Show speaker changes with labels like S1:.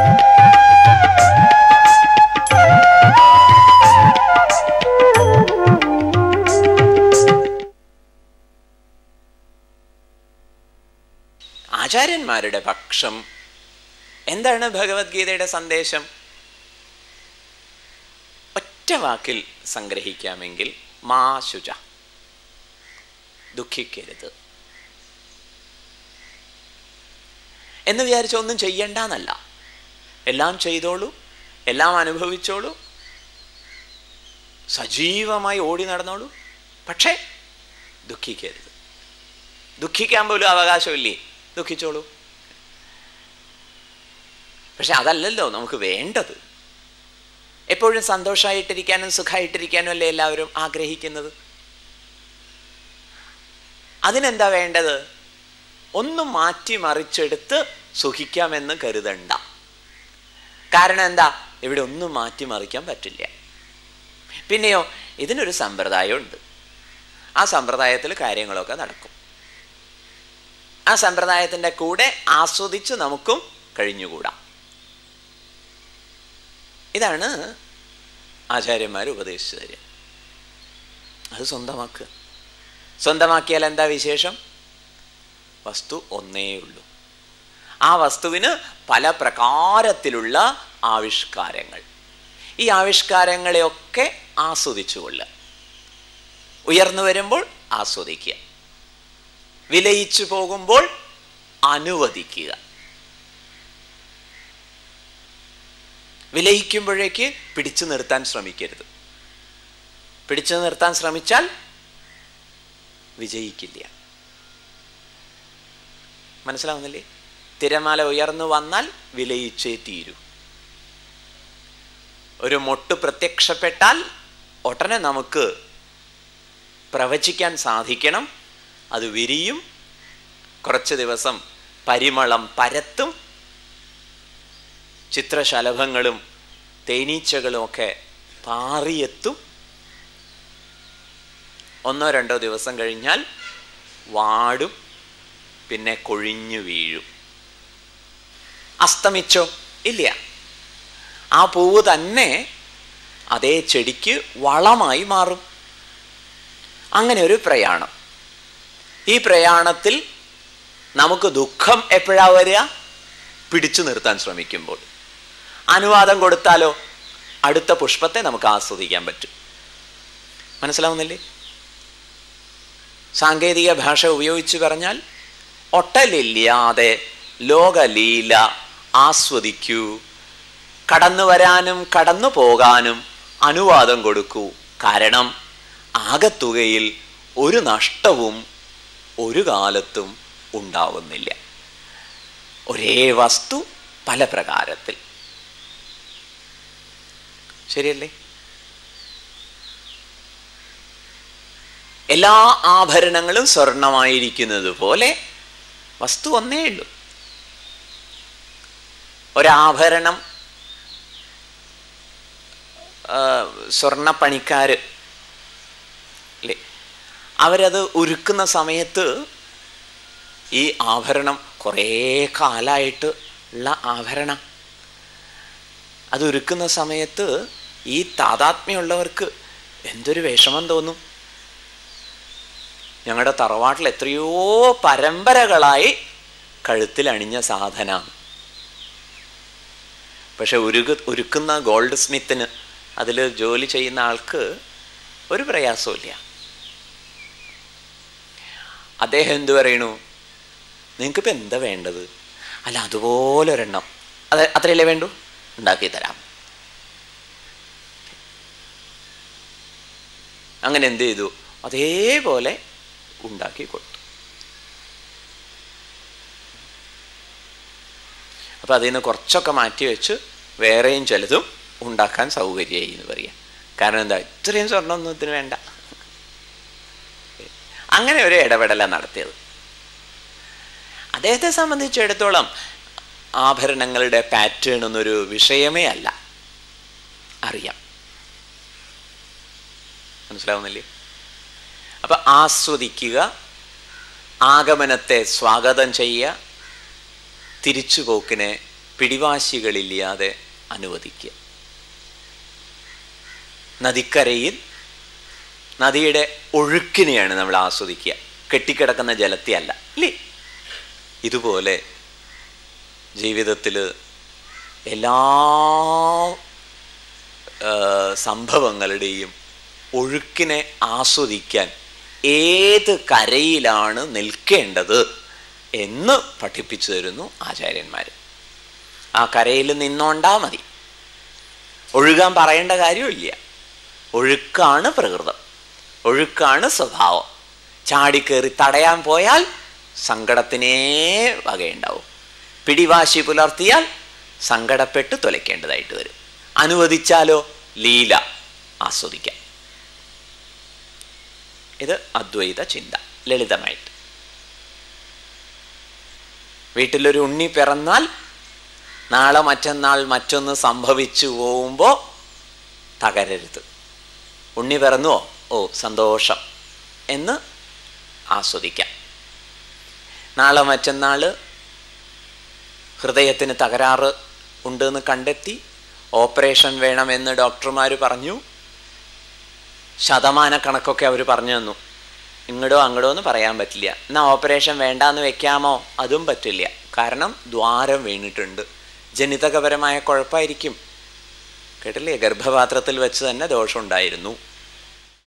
S1: ആചാര്യന്മാരുടെ പക്ഷം എന്താണ് ഭഗവത്ഗീതയുടെ സന്ദേശം ഒറ്റ വാക്കിൽ സംഗ്രഹിക്കാമെങ്കിൽ മാ ശുച ദുഃഖിക്കരുത് എന്ന് വിചാരിച്ച ഒന്നും ചെയ്യണ്ടെന്നല്ല എല്ലാം ചെയ്തോളൂ എല്ലാം അനുഭവിച്ചോളൂ സജീവമായി ഓടി നടന്നോളൂ പക്ഷേ ദുഃഖിക്കരുത് ദുഃഖിക്കാൻ പോലും അവകാശമില്ലേ ദുഃഖിച്ചോളൂ പക്ഷെ അതല്ലല്ലോ നമുക്ക് വേണ്ടത് എപ്പോഴും സന്തോഷമായിട്ടിരിക്കാനും സുഖമായിട്ടിരിക്കാനും അല്ലേ എല്ലാവരും ആഗ്രഹിക്കുന്നത് അതിനെന്താ വേണ്ടത് ഒന്ന് മാറ്റി മറിച്ചെടുത്ത് സുഖിക്കാമെന്ന് കരുതണ്ട കാരണം എന്താ ഇവിടെ ഒന്നും മാറ്റി മറിക്കാൻ പറ്റില്ല പിന്നെയോ ഇതിനൊരു സമ്പ്രദായമുണ്ട് ആ സമ്പ്രദായത്തിൽ കാര്യങ്ങളൊക്കെ നടക്കും ആ സമ്പ്രദായത്തിൻ്റെ കൂടെ ആസ്വദിച്ച് നമുക്കും കഴിഞ്ഞുകൂടാം ഇതാണ് ആചാര്യന്മാർ ഉപദേശിച്ചു തരിക അത് സ്വന്തമാക്കുക സ്വന്തമാക്കിയാൽ എന്താ വിശേഷം വസ്തു ഒന്നേ ഉള്ളൂ ആ വസ്തുവിന് പല പ്രകാരത്തിലുള്ള ആവിഷ്കാരങ്ങൾ ഈ ആവിഷ്കാരങ്ങളെയൊക്കെ ആസ്വദിച്ചുകൊള്ളുക ഉയർന്നു വരുമ്പോൾ ആസ്വദിക്കുക വിലയിച്ചു പോകുമ്പോൾ അനുവദിക്കുക വിലയിക്കുമ്പോഴേക്ക് പിടിച്ചു നിർത്താൻ ശ്രമിക്കരുത് പിടിച്ചു നിർത്താൻ ശ്രമിച്ചാൽ വിജയിക്കില്ല മനസ്സിലാവുന്നില്ലേ തിരമാല ഉയർന്നു വന്നാൽ വിലയിച്ചേ തീരൂ ഒരു മൊട്ട് പ്രത്യക്ഷപ്പെട്ടാൽ ഉടനെ നമുക്ക് പ്രവചിക്കാൻ സാധിക്കണം അത് വിരിയും കുറച്ച് ദിവസം പരിമളം പരത്തും ചിത്രശലഭങ്ങളും തേനീച്ചകളും ഒക്കെ പാറിയെത്തും ഒന്നോ രണ്ടോ ദിവസം കഴിഞ്ഞാൽ വാടും പിന്നെ കൊഴിഞ്ഞു വീഴും അസ്തമിച്ചോ ഇല്ല ആ പൂവ് തന്നെ അതേ ചെടിക്ക് വളമായി മാറും അങ്ങനെ ഒരു പ്രയാണം ഈ പ്രയാണത്തിൽ നമുക്ക് ദുഃഖം എപ്പോഴാ വരിക പിടിച്ചു നിർത്താൻ ശ്രമിക്കുമ്പോൾ അനുവാദം കൊടുത്താലോ അടുത്ത പുഷ്പത്തെ നമുക്ക് ആസ്വദിക്കാൻ പറ്റും മനസ്സിലാവുന്നില്ലേ സാങ്കേതിക ഭാഷ ഉപയോഗിച്ച് പറഞ്ഞാൽ ഒട്ടലില്ലാതെ ലോകലീല ആസ്വദിക്കൂ കടന്നു വരാനും കടന്നു പോകാനും അനുവാദം കൊടുക്കൂ കാരണം ആകത്തുകയിൽ ഒരു നഷ്ടവും ഒരു കാലത്തും ഉണ്ടാവുന്നില്ല ഒരേ വസ്തു പല പ്രകാരത്തിൽ ശരിയല്ലേ എല്ലാ ആഭരണങ്ങളും സ്വർണമായിരിക്കുന്നത് പോലെ വസ്തു ഒന്നേ ഉള്ളൂ ഒരാഭരണം സ്വർണ്ണപ്പണിക്കാര് അല്ലേ അവരത് ഉരുക്കുന്ന സമയത്ത് ഈ ആഭരണം കുറേ കാലമായിട്ട് ഉള്ള ആഭരണം അത് ഉരുക്കുന്ന സമയത്ത് ഈ താതാത്മ്യമുള്ളവർക്ക് എന്തൊരു വിഷമം തോന്നും ഞങ്ങളുടെ തറവാട്ടിൽ എത്രയോ പരമ്പരകളായി കഴുത്തിൽ അണിഞ്ഞ സാധനമാണ് പക്ഷെ ഉരുക ഉരുക്കുന്ന ഗോൾഡ് സ്മിത്തിന് അതിൽ ജോലി ചെയ്യുന്ന ആൾക്ക് ഒരു പ്രയാസമില്ല അദ്ദേഹം എന്തു പറയണു നിങ്ങൾക്കിപ്പോൾ എന്താ വേണ്ടത് അല്ല അതുപോലെ ഒരെണ്ണം അത് അത്രയല്ലേ വേണ്ടു ഉണ്ടാക്കി തരാം അങ്ങനെ എന്ത് ചെയ്തു അതേപോലെ ഉണ്ടാക്കി കൊടുത്തു അപ്പം അതിൽ നിന്ന് കുറച്ചൊക്കെ മാറ്റി വെച്ച് വേറെയും ചിലതും ഉണ്ടാക്കാൻ സൗകര്യമായി എന്ന് പറയാം കാരണം എന്താ ഇത്രയും സ്വർണ്ണമൊന്നും ഇതിന് വേണ്ട അങ്ങനെ ഒരു ഇടപെടലാണ് നടത്തിയത് അദ്ദേഹത്തെ സംബന്ധിച്ചിടത്തോളം ആഭരണങ്ങളുടെ പാറ്റേൺ എന്നൊരു വിഷയമേ അല്ല അറിയാം മനസ്സിലാവുന്നില്ലേ അപ്പൊ ആസ്വദിക്കുക ആഗമനത്തെ സ്വാഗതം ചെയ്യുക തിരിച്ചുപോക്കിനെ പിടിവാശികളില്ലാതെ അനുവദിക്കുക നദിക്കരയിൽ നദിയുടെ ഒഴുക്കിനെയാണ് നമ്മൾ ആസ്വദിക്കുക കെട്ടിക്കിടക്കുന്ന ജലത്തെ അല്ല അല്ലേ ഇതുപോലെ ജീവിതത്തിൽ എല്ലാ ആ, സംഭവങ്ങളുടെയും ഒഴുക്കിനെ ആസ്വദിക്കാൻ ഏത് കരയിലാണ് നിൽക്കേണ്ടത് എന്ന് പഠിപ്പിച്ചു തരുന്നു ആചാര്യന്മാർ ആ കരയിൽ നിന്നോണ്ടാ മതി ഒഴുകാൻ പറയേണ്ട കാര്യമില്ല ഒഴുക്കാണ് പ്രകൃതം ഒഴുക്കാണ് സ്വഭാവം ചാടിക്കേറി തടയാൻ പോയാൽ സങ്കടത്തിനേ വകയുണ്ടാവും പിടിവാശി പുലർത്തിയാൽ സങ്കടപ്പെട്ട് തുലയ്ക്കേണ്ടതായിട്ട് വരും അനുവദിച്ചാലോ ലീല ആസ്വദിക്കാം ഇത് അദ്വൈത ചിന്ത ലളിതമായിട്ട് വീട്ടിലൊരു ഉണ്ണി പിറന്നാൽ നാളെ മറ്റന്നാൾ മറ്റൊന്ന് സംഭവിച്ചു പോകുമ്പോൾ തകരരുത് ഉണ്ണി പിറന്നുവോ ഓ സന്തോഷം എന്ന് ആസ്വദിക്കാം നാളെ മറ്റന്നാൾ ഹൃദയത്തിന് തകരാറ് ഉണ്ടെന്ന് കണ്ടെത്തി ഓപ്പറേഷൻ വേണമെന്ന് ഡോക്ടർമാർ പറഞ്ഞു ശതമാന കണക്കൊക്കെ അവർ പറഞ്ഞു തന്നു ഇങ്ങടോ അങ്ങടോ എന്ന് പറയാൻ പറ്റില്ല എന്നാൽ ഓപ്പറേഷൻ വേണ്ടാന്ന് വെക്കാമോ അതും പറ്റില്ല കാരണം ദ്വാരം വീണിട്ടുണ്ട് ജനിതകപരമായ കുഴപ്പമായിരിക്കും കേട്ടില്ലേ ഗർഭപാത്രത്തിൽ വെച്ച് തന്നെ ദോഷമുണ്ടായിരുന്നു